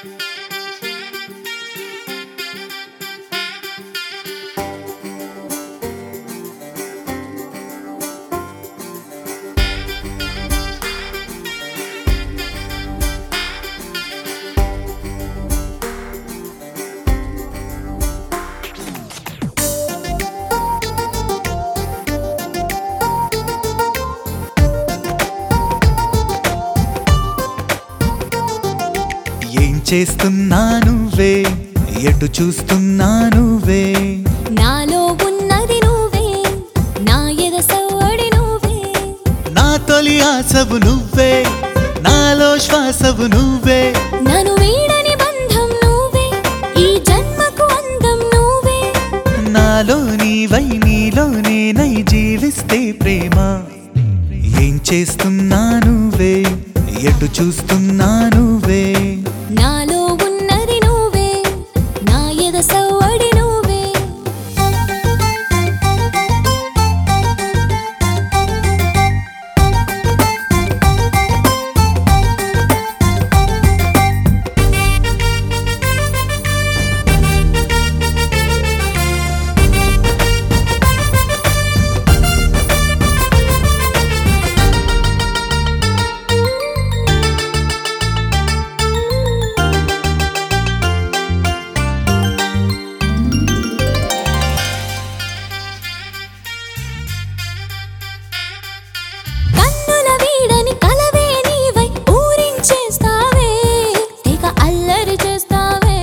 ఏం చేస్తున్నా నువ్వే ఎటు చూస్తున్నా నువ్వే నాలో ఉన్నది నువ్వే నా ఎద సవ్వడి నువ్వే నా తొలి ఆశవు నువ్వే నాలో శ్వాసవు నువ్వే నన్ను వీడని బంధం నువ్వే ఈ జన్మకు అందం నువ్వే నాలో నీవై నీలోనే నై జీవిస్తే ప్రేమ ఏం చేస్తున్నా నువ్వే ఎటు చూస్తున్నా నువ్వే నాలో ఉన్నది నువ్వే నా ఎద సవ్వడి నువ్వే కన్నుల వీడని కలవే నీవై ఊరించేస్తావే తెగ అల్లరి చేస్తావే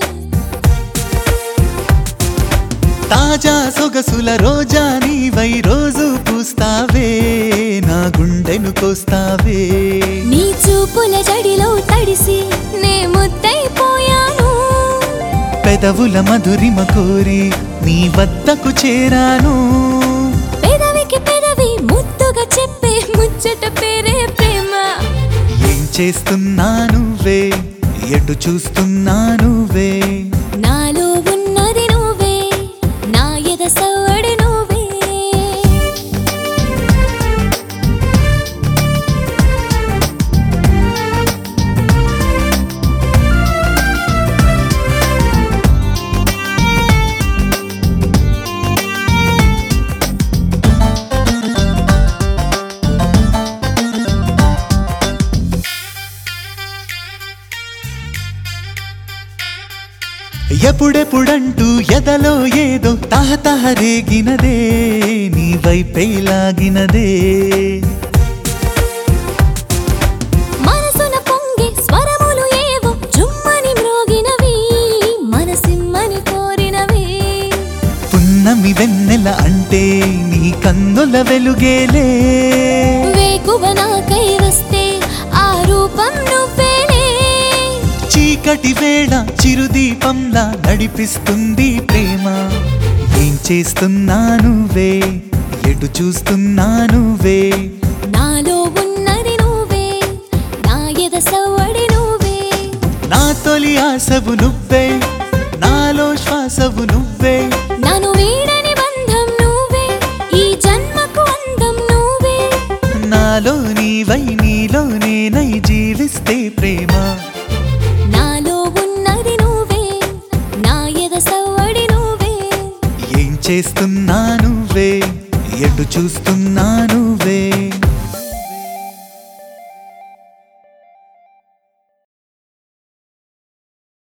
తాజా సొగసుల రోజా నీవై రోజు పూస్తావే నా గుండెను కోస్తావే నీ చూపుల జడిలో తడిసి నే ముద్దైపోయాను పెదవుల మధురిమ కోరి నీ వద్దకు చేరాను పెదవికి పెదవి ముద్దుగా చెప్పే ముచ్చట పేరే ప్రేమ ఏం చేస్తున్నా నువ్వే ఎటు చూస్తున్నా నువ్వే నాలో ఉన్నది నువ్వే నా ఎద సవ్వడి నువ్వే ఎప్పుడెప్పుడంటూ ఎదలో ఏదో తహతహ రేగినదే నీ వైపే లాగినదే మనసున పొంగి స్వరములు ఏవో జుమ్మని మ్రోగినవి మనసిమ్మని కోరినవి పున్నమి వెన్నెల అంటే నీ కన్నుల వెలుగేలే వేకువ నాకై వస్తే ఆ రూపం నువ్వేలే చీకటి వేళ చిరుదీపంలా నడిపిస్తుంది ప్రేమ ఏం చేస్తున్నా నువ్వే ఎటు చూస్తున్నా నువ్వే నాలో ఉన్నది నువ్వే నా ఎద సవ్వడి నువ్వే నా తొలి ఆశవు నువ్వే నాలో శ్వాసవు నువ్వే నన్ను వీడని బంధం నువ్వే ఈ జన్మకు అందం నువ్వే నాలో నీవై నీలోనే నై జీవిస్తే ప్రేమ నాలో ఉన్నది నువ్వే నా ఎద సవ్వడి నువ్వే ఏం చేస్తున్నా నువ్వే ఎటు చూస్తున్నా